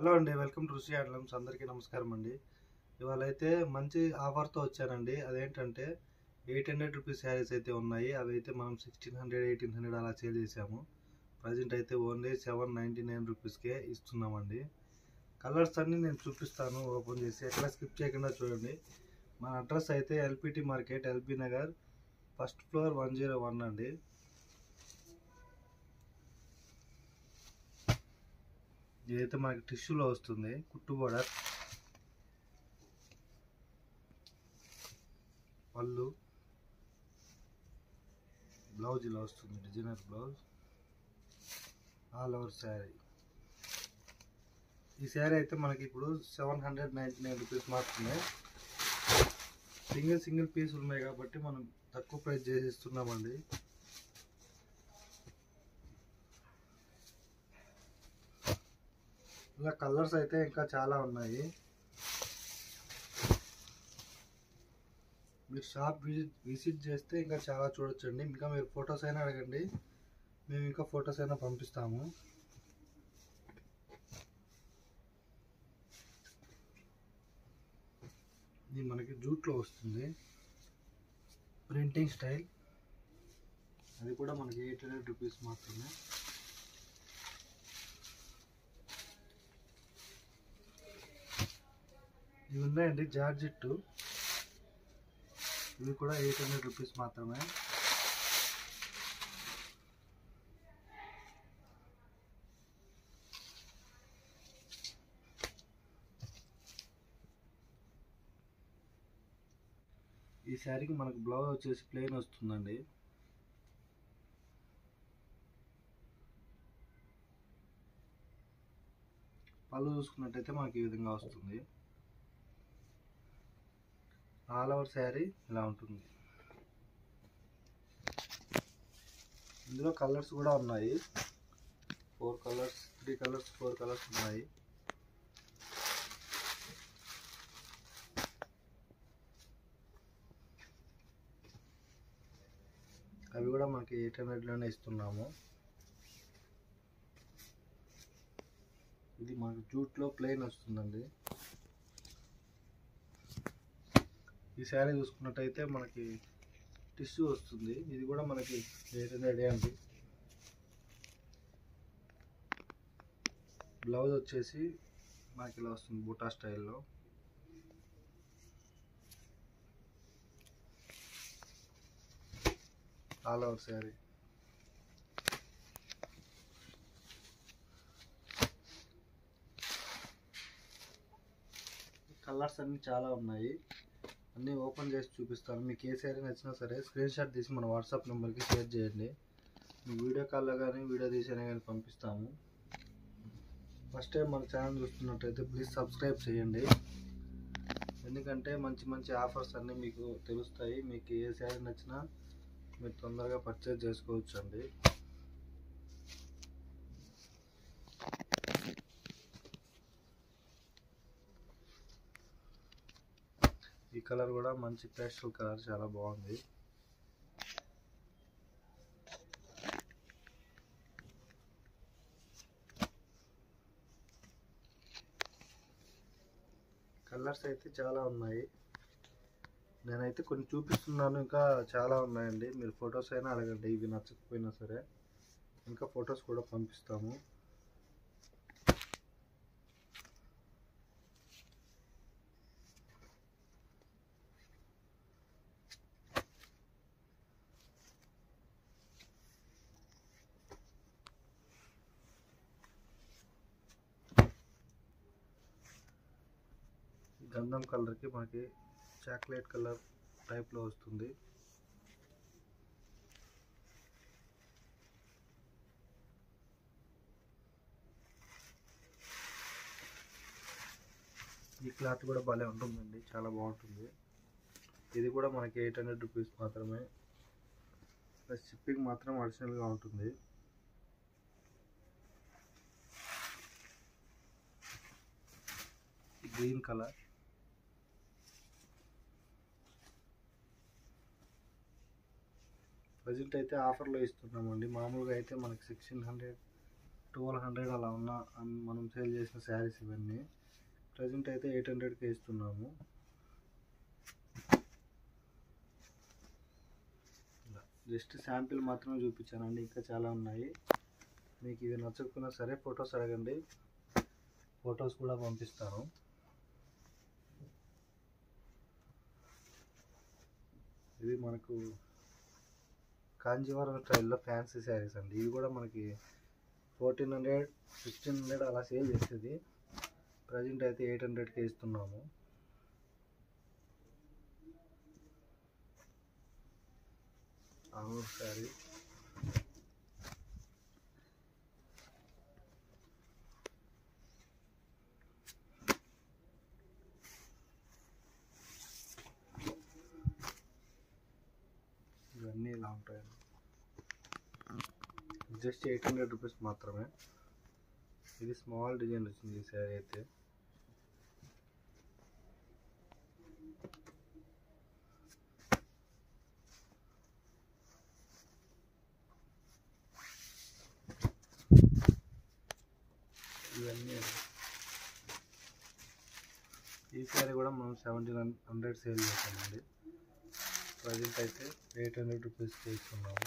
hello అండి welcome to Rishi handlooms అందరికీ నమస్కారం అండి ఇవాళ అయితే మంచి ఆఫర్తో వచ్చానండి అదేంటంటే ఎయిట్ హండ్రెడ్ రూపీస్ శారీస్ అయితే ఉన్నాయి అవి అయితే మనం సిక్స్టీన్ హండ్రెడ్ ఎయిటీన్ హండ్రెడ్ అలా సేల్ చేసాము ప్రజెంట్ అయితే ఓన్లీ సెవెన్ నైంటీ నైన్ రూపీస్కే ఇస్తున్నామండి కలర్స్ అన్నీ నేను చూపిస్తాను ఓపెన్ చేసి ఎక్కడ స్కిప్ చేయకుండా చూడండి మన అడ్రస్ అయితే LPT market LB Nagar first floor one zero one అండి ఇదైతే మనకి టిష్యూలో వస్తుంది కుట్టు బోర్డర్ పళ్ళు బ్లౌజ్ ఇలా వస్తుంది designer blouse all over sari ఈ శారీ అయితే మనకి ఇప్పుడు seven hundred ninety nine rupees మాత్రమే సింగిల్ సింగిల్ పీస్ ఉన్నాయి కాబట్టి మనం తక్కువ ప్రైస్ చేసి ఇస్తున్నామండి ఇలా కలర్స్ అయితే ఇంకా చాలా ఉన్నాయి మీరు షాప్ విజిట్ విజిట్ చేస్తే ఇంకా చాలా చూడొచ్చండి ఇంకా మీరు ఫొటోస్ అయినా అడగండి మేము ఇంకా ఫొటోస్ అయినా పంపిస్తాము ఇది మనకి జూట్లో వస్తుంది ప్రింటింగ్ స్టైల్ అది కూడా మనకి ఎయిట్ హండ్రెడ్ రూపీస్ మాత్రమే ఇవి ఉన్నాయండి జార్జెట్ ఇవి కూడా ఎయిట్ హండ్రెడ్ రూపీస్ మాత్రమే ఈ శారీకి మనకు బ్లౌజ్ వచ్చేసి ప్లెయిన్ వస్తుందండి పళ్ళు చూసుకున్నట్టయితే మనకి ఈ విధంగా వస్తుంది ఆల్ ఓవర్ శారీ ఇలా ఉంటుంది ఇందులో కలర్స్ కూడా ఉన్నాయి four colours three colours four colours ఉన్నాయి అవి కూడా మనకి ఎయిట్ హండ్రెడ్లోనే ఇస్తున్నాము ఇది మనకి జూట్లో ప్లెయిన్ వస్తుందండి ఈ శారీ చూసుకున్నట్టయితే మనకి టిష్యూ వస్తుంది ఇది కూడా మనకి ఎయిట్ హండ్రెడ్ అండి బ్లౌజ్ వచ్చేసి మనకి ఇలా వస్తుంది బూటా స్టైల్లో ఆల్ ఓవర్ శారీ కలర్స్ అన్నీ చాలా ఉన్నాయి అన్నీ ఓపెన్ చేసి చూపిస్తాను మీకు ఏ శారీ నచ్చినా సరే స్క్రీన్ షాట్ తీసి మన వాట్సాప్ నెంబర్కి షేర్ చేయండి మీ వీడియో కాల్లో కానీ వీడియో తీసినా కానీ పంపిస్తాము ఫస్ట్ టైం మన ఛానల్ చూస్తున్నట్టయితే ప్లీజ్ సబ్స్క్రైబ్ చేయండి ఎందుకంటే మంచి మంచి ఆఫర్స్ అన్నీ మీకు తెలుస్తాయి మీకు ఏ శారీ నచ్చినా మీరు తొందరగా పర్చేజ్ చేసుకోవచ్చు అండి ఈ కలర్ కూడా మంచి పేస్టల్ కలర్ చాలా బాగుంది కలర్స్ అయితే చాలా ఉన్నాయి నేనైతే కొన్ని చూపిస్తున్నాను ఇంకా చాలా ఉన్నాయండి మీరు ఫొటోస్ అయినా అడగండి ఇవి నచ్చకపోయినా సరే ఇంకా ఫొటోస్ కూడా పంపిస్తాము గంధం కలర్కి మనకి చాక్లెట్ కలర్ టైప్లో వస్తుంది ఈ క్లాత్ కూడా భలే ఉంటుందండి చాలా బాగుంటుంది ఇది కూడా మనకి ఎయిట్ హండ్రెడ్ రూపీస్ మాత్రమే ప్లస్ షిప్పింగ్ మాత్రం అడిషనల్గా ఉంటుంది గ్రీన్ కలర్ ప్రజెంట్ అయితే ఆఫర్లో ఇస్తున్నామండి మామూలుగా అయితే మనకి సిక్స్టీన్ హండ్రెడ్ ట్వెల్వ్ హండ్రెడ్ అలా ఉన్న అన్- మనం సేల్ చేసిన శారీస్ ఇవన్నీ ప్రజెంట్ అయితే ఎయిట్ హండ్రెడ్కి ఇస్తున్నాము జస్ట్ శాంపిల్ మాత్రమే చూపించానండి ఇంకా చాలా ఉన్నాయి మీకు ఇవి నచ్చకపోయినా సరే ఫొటోస్ అడగండి ఫొటోస్ కూడా పంపిస్తాను ఇది మనకు కాంజీవరం స్టైల్లో ఫ్యాన్సీ శారీస్ అండి ఇవి కూడా మనకి ఫోర్టీన్ హండ్రెడ్ ఫిఫ్టీన్ హండ్రెడ్ అలా సేల్ చేసేది ప్రజెంట్ అయితే ఎయిట్ హండ్రెడ్కి ఇస్తున్నాము అవును శారీ ఇవన్నీ ఇలా ఉంటాయండి జస్ట్ ఎయిట్ హండ్రెడ్ రూపీస్ మాత్రమే ఇది స్మాల్ డిజైన్ వచ్చింది ఈ శారీ అయితే ఇవన్నీ ఈ శారీ కూడా మనం సెవెంటీన్ హండ్రెడ్ సేల్ చేసామండి ప్రజెంట్ అయితే ఎయిట్ హండ్రెడ్ రూపీస్కి ఇస్తున్నాము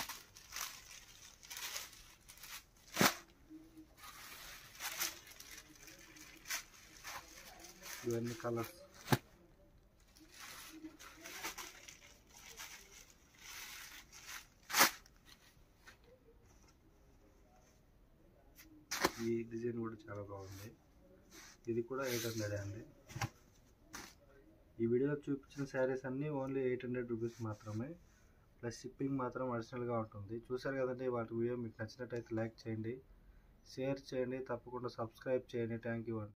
ఇవన్నీ కలర్స్ ఈ డిజైన్ కూడా చాలా బాగుంది ఇది కూడా ఎయిట్ హండ్రెడ్ అండి ఈ వీడియోలో చూపించిన శారీస్ అన్నీ ఓన్లీ ఎయిట్ హండ్రెడ్ రూపీస్ మాత్రమే ప్లస్ షిప్పింగ్ మాత్రం అడిషనల్గా ఉంటుంది చూసారు కదండి వాటి వీడియో మీకు నచ్చినట్టయితే లైక్ చేయండి షేర్ చేయండి తప్పకుండా సబ్స్క్రైబ్ చేయండి థ్యాంక్ యూ అండి